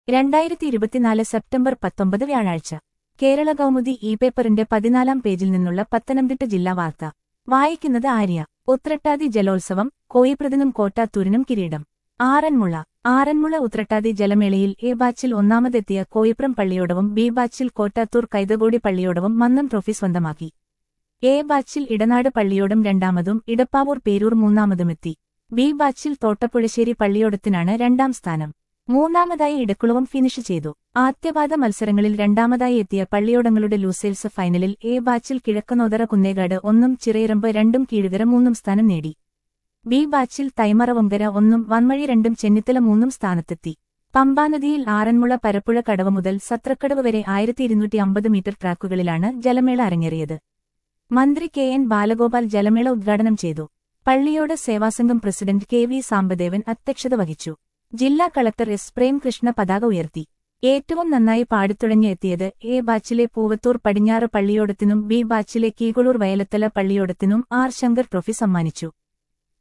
രണ്ടായിരത്തി ഇരുപത്തിനാല് സെപ്റ്റംബർ പത്തൊമ്പത് വ്യാഴാഴ്ച കേരള കൗമുദി ഇ പേപ്പറിന്റെ പതിനാലാം പേജിൽ നിന്നുള്ള പത്തനംതിട്ട ജില്ലാ വാർത്ത വായിക്കുന്നത് ആര്യ ഉത്രട്ടാതി ജലോത്സവം കോയിപ്രതിനും കോട്ടാത്തൂരിനും കിരീടം ആറന്മുള ആറന്മുള ഉത്രട്ടാതി ജലമേളയിൽ എ ബാച്ചിൽ ഒന്നാമതെത്തിയ കോയിപ്രം പള്ളിയോടവും ബി ബാച്ചിൽ കോട്ടാത്തൂർ കൈതകോടി പള്ളിയോടവും മന്നം ട്രോഫി സ്വന്തമാക്കി എ ബാച്ചിൽ ഇടനാട് പള്ളിയോടം രണ്ടാമതും ഇടപ്പാവൂർ പേരൂർ മൂന്നാമതുമെത്തി ബി ബാച്ചിൽ തോട്ടപ്പുഴശ്ശേരി പള്ളിയോടത്തിനാണ് രണ്ടാം സ്ഥാനം മൂന്നാമതായി ഇടക്കുളവും ഫിനിഷ് ചെയ്തു ആദ്യപാദ മത്സരങ്ങളിൽ രണ്ടാമതായി എത്തിയ പള്ളിയോടങ്ങളുടെ ലൂസേൽസ് ഫൈനലിൽ എ ബാച്ചിൽ കിഴക്കനോതറ കുന്നേകാട് ഒന്നും ചിറയിറമ്പ് രണ്ടും കീഴുകര മൂന്നും സ്ഥാനം നേടി ബി ബാച്ചിൽ തൈമറവങ്കര ഒന്നും വൻമഴി രണ്ടും ചെന്നിത്തല മൂന്നും സ്ഥാനത്തെത്തി പമ്പാനദിയിൽ ആറന്മുള പരപ്പുഴ കടവ് മുതൽ സത്രക്കടവ് വരെ ആയിരത്തി ഇരുന്നൂറ്റി അമ്പത് മീറ്റർ ട്രാക്കുകളിലാണ് ജലമേള അരങ്ങേറിയത് മന്ത്രി കെ എൻ ബാലഗോപാൽ ജലമേള ഉദ്ഘാടനം ചെയ്തു പള്ളിയോട് സേവാസംഘം പ്രസിഡന്റ് കെ വി സാംബദേവൻ അധ്യക്ഷത വഹിച്ചു ജില്ലാ കളക്ടർ എസ് പ്രേംകൃഷ്ണ പതാക ഉയർത്തി ഏറ്റവും നന്നായി പാടിത്തുടങ്ങി എത്തിയത് എ ബാച്ചിലെ പൂവത്തൂർ പടിഞ്ഞാറ് പള്ളിയോടത്തിനും ബി ബാച്ചിലെ കീകുളൂർ വയലത്തല പള്ളിയോടത്തിനും ആർ ശങ്കർ ട്രോഫി സമ്മാനിച്ചു